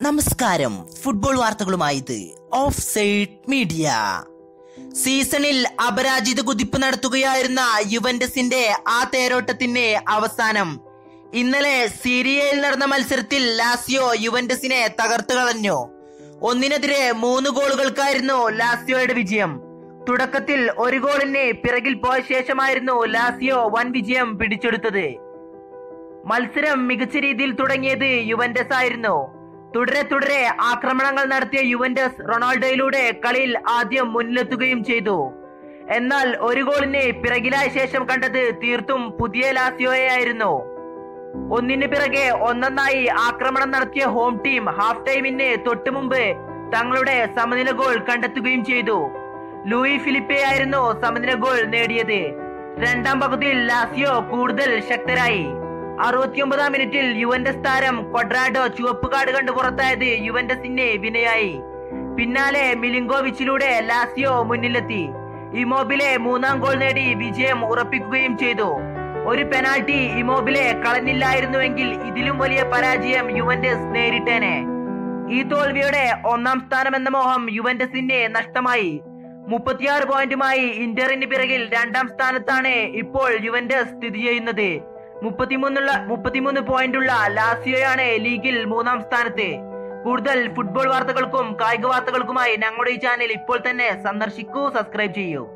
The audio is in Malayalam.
നമസ്കാരം ഫുട്ബോൾ വാർത്തകളുമായി ഇത് ഓഫ് സൈഡ് മീഡിയ സീസണിൽ അപരാജിത കുതിപ്പ് നടത്തുകയായിരുന്ന യുവന്റസിന്റെ ആ തേരോട്ടത്തിന്റെ അവസാനം ഇന്നലെ സീരിയയിൽ നടന്ന മത്സരത്തിൽ ലാസിയോ യുവന്റസിനെ തകർത്തു കളഞ്ഞു ഒന്നിനെതിരെ മൂന്ന് ഗോളുകൾക്കായിരുന്നു ലാസിയോയുടെ വിജയം തുടക്കത്തിൽ ഒരു ഗോളിന് പിറകിൽ പോയ ശേഷമായിരുന്നു ലാസിയോ വൻ വിജയം പിടിച്ചെടുത്തത് മത്സരം മികച്ച രീതിയിൽ തുടങ്ങിയത് യുവന്റസ് ആയിരുന്നു തുടരെ തുടരെ ആക്രമണങ്ങൾ നടത്തിയ യുവന്റസ് റൊണാൾഡോയിലൂടെ കളിയിൽ ആദ്യം മുന്നിലെത്തുകയും ചെയ്തു എന്നാൽ ഒരു ഗോളിന് പിറകിലായ ശേഷം കണ്ടത് തീർത്തും പുതിയ ലാസിയോയായിരുന്നു ഒന്നിന് പിറകെ ഒന്നൊന്നായി ആക്രമണം നടത്തിയ ഹോം ടീം ഹാഫ് ടൈമിന് തൊട്ടു മുമ്പ് തങ്ങളുടെ സമനില ഗോൾ കണ്ടെത്തുകയും ചെയ്തു ലൂയി ഫിലിപ്പെ ആയിരുന്നു സമനില ഗോൾ നേടിയത് രണ്ടാം പകുതിയിൽ ലാസിയോ കൂടുതൽ ശക്തരായി അറുപത്തിയൊമ്പതാം മിനിറ്റിൽ യുവന്റസ് താരം കൊഡ്രാഡോ ചുവപ്പ് കാർഡ് കണ്ട് പുറത്തായത് യുവന്റസിന് വിനയായി പിന്നാലെ മിലിങ്കോവിച്ചിലൂടെ ലാസിയോ മുന്നിലെത്തി ഇമോബിലെ മൂന്നാം ഗോൾ നേടി വിജയം ഉറപ്പിക്കുകയും ചെയ്തു ഒരു പെനാൾട്ടി ഇമോബിലെ കളഞ്ഞില്ലായിരുന്നുവെങ്കിൽ ഇതിലും വലിയ പരാജയം യുവന്റസ് നേരിട്ടേനെ ഈ തോൽവിയുടെ ഒന്നാം സ്ഥാനം എന്ന മോഹം യുവന്റസിന് നഷ്ടമായി മുപ്പത്തിയാറ് പോയിന്റുമായി ഇന്ററിന് പിറകിൽ രണ്ടാം സ്ഥാനത്താണ് ഇപ്പോൾ യുവന്റസ് സ്ഥിതി ചെയ്യുന്നത് മുപ്പത്തിമൂന്നുള്ള മുപ്പത്തിമൂന്ന് പോയിന്റുള്ള ലാസിയോയാണ് ലീഗിൽ മൂന്നാം സ്ഥാനത്ത് കൂടുതൽ ഫുട്ബോൾ വാർത്തകൾക്കും കായിക വാർത്തകൾക്കുമായി ഞങ്ങളുടെ ഈ ചാനൽ ഇപ്പോൾ തന്നെ സന്ദർശിക്കൂ സബ്സ്ക്രൈബ് ചെയ്യൂ